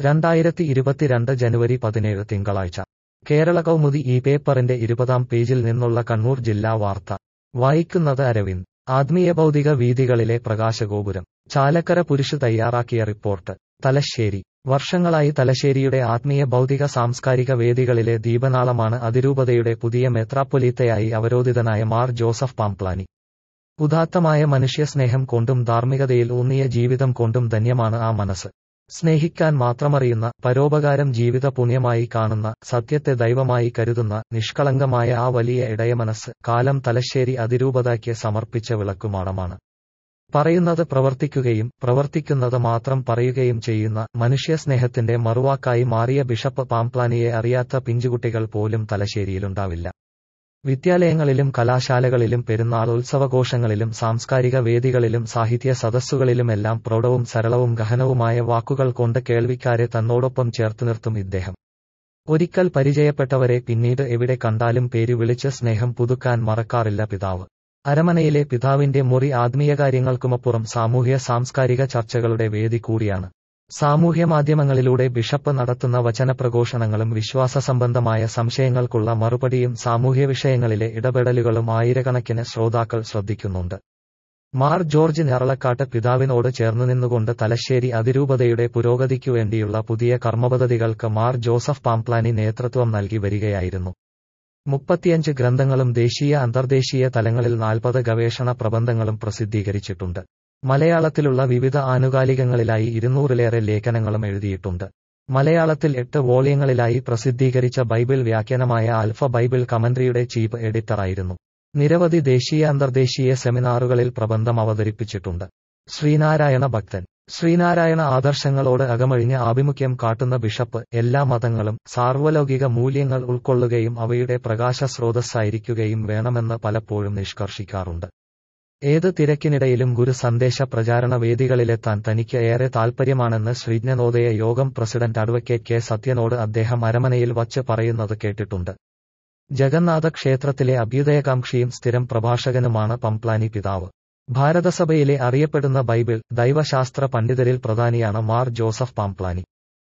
രണ്ടായിരത്തി ഇരുപത്തിരണ്ട് ജനുവരി പതിനേഴ് തിങ്കളാഴ്ച കേരള കൗമുദി ഈ പേപ്പറിന്റെ ഇരുപതാം പേജിൽ നിന്നുള്ള കണ്ണൂർ ജില്ലാ വാർത്ത വായിക്കുന്നത് അരവിന്ദ് ആത്മീയ ഭൗതിക വീതികളിലെ പ്രകാശഗോപുരം ചാലക്കര പുരുഷ് തയ്യാറാക്കിയ റിപ്പോർട്ട് തലശ്ശേരി വർഷങ്ങളായി തലശ്ശേരിയുടെ ആത്മീയ ഭൗതിക സാംസ്കാരിക വേദികളിലെ ദീപനാളമാണ് അതിരൂപതയുടെ പുതിയ മെത്രാപ്പൊലീത്തയായി അവരോധിതനായ മാർ ജോസഫ് പാംപ്ലാനി ഉദാത്തമായ മനുഷ്യസ്നേഹം കൊണ്ടും ധാർമ്മികതയിൽ ഊന്നിയ ജീവിതം കൊണ്ടും ധന്യമാണ് ആ മനസ്സ് സ്നേഹിക്കാൻ മാത്രമറിയുന്ന പരോപകാരം ജീവിത പുണ്യമായി കാണുന്ന സത്യത്തെ ദൈവമായി കരുതുന്ന നിഷ്കളങ്കമായ ആ വലിയ ഇടയമനസ് കാലം തലശ്ശേരി അതിരൂപതയ്ക്ക് സമർപ്പിച്ച വിളക്കുമാടമാണ് പറയുന്നത് പ്രവർത്തിക്കുകയും പ്രവർത്തിക്കുന്നത് മാത്രം പറയുകയും ചെയ്യുന്ന മനുഷ്യസ്നേഹത്തിന്റെ മറുവാക്കായി മാറിയ ബിഷപ്പ് പാംപ്ലാനിയെ അറിയാത്ത പിഞ്ചുകുട്ടികൾ പോലും തലശ്ശേരിയിലുണ്ടാവില്ല വിദ്യാലയങ്ങളിലും കലാശാലകളിലും പെരുന്നാളോത്സവഘോഷങ്ങളിലും സാംസ്കാരിക വേദികളിലും സാഹിത്യ സദസ്സുകളിലുമെല്ലാം പ്രൗഢവും സരളവും ഗഹനവുമായ വാക്കുകൾ കൊണ്ട് കേൾവിക്കാരെ തന്നോടൊപ്പം ചേർത്ത് നിർത്തും ഇദ്ദേഹം ഒരിക്കൽ പരിചയപ്പെട്ടവരെ പിന്നീട് എവിടെ കണ്ടാലും പേര് വിളിച്ച് സ്നേഹം പുതുക്കാൻ മറക്കാറില്ല പിതാവ് അരമനയിലെ പിതാവിന്റെ മുറി ആത്മീയകാര്യങ്ങൾക്കുമപ്പുറം സാമൂഹ്യ സാംസ്കാരിക ചർച്ചകളുടെ വേദി കൂടിയാണ് സാമൂഹ്യ മാധ്യമങ്ങളിലൂടെ ബിഷപ്പ് നടത്തുന്ന വചനപ്രഘോഷണങ്ങളും വിശ്വാസ സംബന്ധമായ സംശയങ്ങൾക്കുള്ള മറുപടിയും സാമൂഹ്യ വിഷയങ്ങളിലെ ഇടപെടലുകളും ആയിരക്കണക്കിന് ശ്രോതാക്കൾ ശ്രദ്ധിക്കുന്നുണ്ട് മാർ ജോർജ് ഞറളക്കാട്ട് പിതാവിനോട് ചേർന്നു നിന്നുകൊണ്ട് തലശ്ശേരി അതിരൂപതയുടെ പുരോഗതിക്കുവേണ്ടിയുള്ള പുതിയ കർമ്മപദ്ധതികൾക്ക് മാർ ജോസഫ് പാംപ്ലാനി നേതൃത്വം നൽകി വരികയായിരുന്നു മുപ്പത്തിയഞ്ച് ഗ്രന്ഥങ്ങളും ദേശീയ അന്തർദേശീയ തലങ്ങളിൽ നാൽപ്പത് ഗവേഷണ പ്രബന്ധങ്ങളും പ്രസിദ്ധീകരിച്ചിട്ടുണ്ട് മലയാളത്തിലുള്ള വിവിധ ആനുകാലികങ്ങളിലായി ഇരുന്നൂറിലേറെ ലേഖനങ്ങളും എഴുതിയിട്ടുണ്ട് മലയാളത്തിൽ എട്ട് വോളിയങ്ങളിലായി പ്രസിദ്ധീകരിച്ച ബൈബിൾ വ്യാഖ്യാനമായ ആൽഫ ബൈബിൾ കമന്ററിയുടെ ചീഫ് എഡിറ്ററായിരുന്നു നിരവധി ദേശീയ അന്തർദേശീയ സെമിനാറുകളിൽ പ്രബന്ധം അവതരിപ്പിച്ചിട്ടുണ്ട് ശ്രീനാരായണ ഭക്തൻ ശ്രീനാരായണ ആദർശങ്ങളോട് അകമഴിഞ്ഞ ആഭിമുഖ്യം കാട്ടുന്ന ബിഷപ്പ് എല്ലാ മതങ്ങളും സാർവലൗകിക മൂല്യങ്ങൾ ഉൾക്കൊള്ളുകയും അവയുടെ പ്രകാശ സ്രോതസ്സായിരിക്കുകയും വേണമെന്ന് പലപ്പോഴും നിഷ്കർഷിക്കാറുണ്ട് ഏത് തിരക്കിനിടയിലും ഗുരു സന്ദേശ പ്രചാരണ വേദികളിലെത്താൻ തനിക്ക് ഏറെ താൽപ്പര്യമാണെന്ന് ശ്രീജ്ഞനോദയ യോഗം പ്രസിഡന്റ് അഡ്വക്കേറ്റ് കെ സത്യനോട് അദ്ദേഹം അരമനയിൽ വച്ച് പറയുന്നത് കേട്ടിട്ടുണ്ട് ജഗന്നാഥ ക്ഷേത്രത്തിലെ അഭ്യുദയകാംക്ഷിയും സ്ഥിരം പ്രഭാഷകനുമാണ് പംപ്ലാനി പിതാവ് ഭാരതസഭയിലെ അറിയപ്പെടുന്ന ബൈബിൾ ദൈവശാസ്ത്ര പണ്ഡിതരിൽ പ്രധാനിയാണ് മാർ ജോസഫ് പാംപ്ലാനി